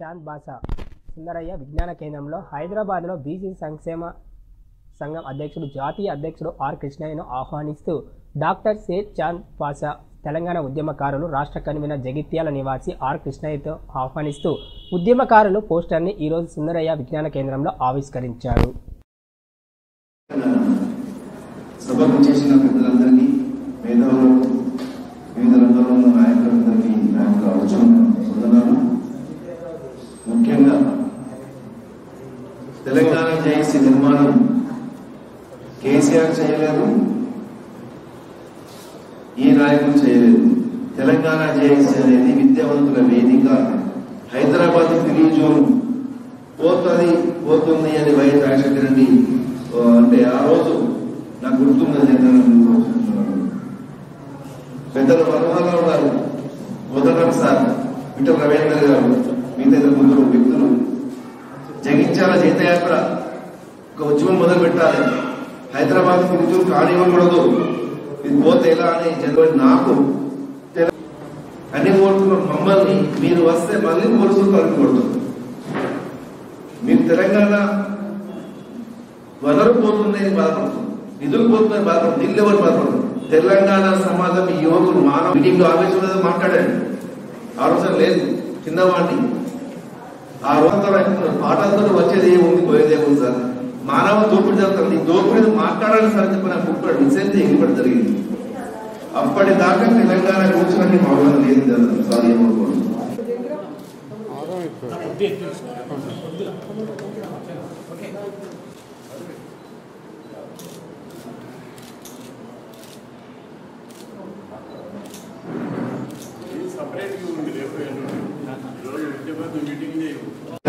చాంద్ బాసా సుందరయ్య విజ్ఞాన కేంద్రంలో హైదరాబాద్లో బీసీ సంక్షేమ సంఘం అధ్యక్షుడు జాతీయ అధ్యక్షుడు ఆర్ కృష్ణయ్యను ఆహ్వానిస్తూ డాక్టర్ సేద్ చాంద్ పాసా తెలంగాణ ఉద్యమకారులు రాష్ట్ర కన్వీనర్ జగిత్యాల నివాసి ఆర్ కృష్ణయ్యతో ఆహ్వానిస్తూ ఉద్యమకారులు పోస్టర్ని ఈరోజు సుందరయ్య విజ్ఞాన కేంద్రంలో ఆవిష్కరించారు సభకు చేసిన పెద్దలందరికీ మేధావులకు వివిధ రంగాల్లో ఉన్న నాయకులందరికీ నా యొక్క వచ్చిన వందనాలు ముఖ్యంగా తెలంగాణ జేఏసీ నిర్మాణం కేసీఆర్ చేయలేదు ఈ నాయకులు చేయలేదు తెలంగాణ జేఏసీ అనేది విద్యావంతుల వేదిక హైదరాబాద్ ఫ్రీ జోన్ పోతుంది పోతుంది అని వైఎస్ రాజశేఖర రెడ్డి ఆ, అంటే ఆ రోజు నాకు గుర్తున్నది ఏంటంటే పెద్దలు మనోహరరావు గారు మొదటి సార్ విఠల రవీంద్ర గారు మిగతా ఇద్దరు ముగ్గురు వ్యక్తులు జగించాల జైతయాత్ర ఒక ఉద్యమం మొదలు పెట్టాలి హైదరాబాద్ గురించి కానివ్వకూడదు ఇది పోతే ఎలా అని చదివి నాకు తెల- అన్ని కోరుతున్న మమ్మల్ని మీరు వస్తే మళ్ళీ కొలుసులు కలుపుకోడుతుంది మీరు తెలంగాణ వనరు పోతుందని బాధపడుతుంది నిధులు పోతుందని బాధపడుతుంది నిధులు ఎవరు బాధపడుతుంది తెలంగాణ సమాజం ఈ యువకులు మానవ మీటింగ్ లో ఆవేశం మాట్లాడండి ఆలోచన లేదు చిన్నవాడిని ఆ రోజు పాటలతో వచ్చేది ఏముంది పోయేది ఏముంది సార్ మానవ దోపిడీ జరుగుతుంది ఈ దోపిడీ మాట్లాడాలి సార్ చెప్పిన బుక్ విన్సెంట్ ఎగిపడి జరిగింది అప్పటిదాకా తెలంగాణ కూర్చున్నట్టు మామూలు లేదు కదా సార్ ఏమనుకోండి సపరేట్గా ఉంది రేపు ఎల్లుండి ఈరోజు విద్యాపతి మీటింగ్ చేయవు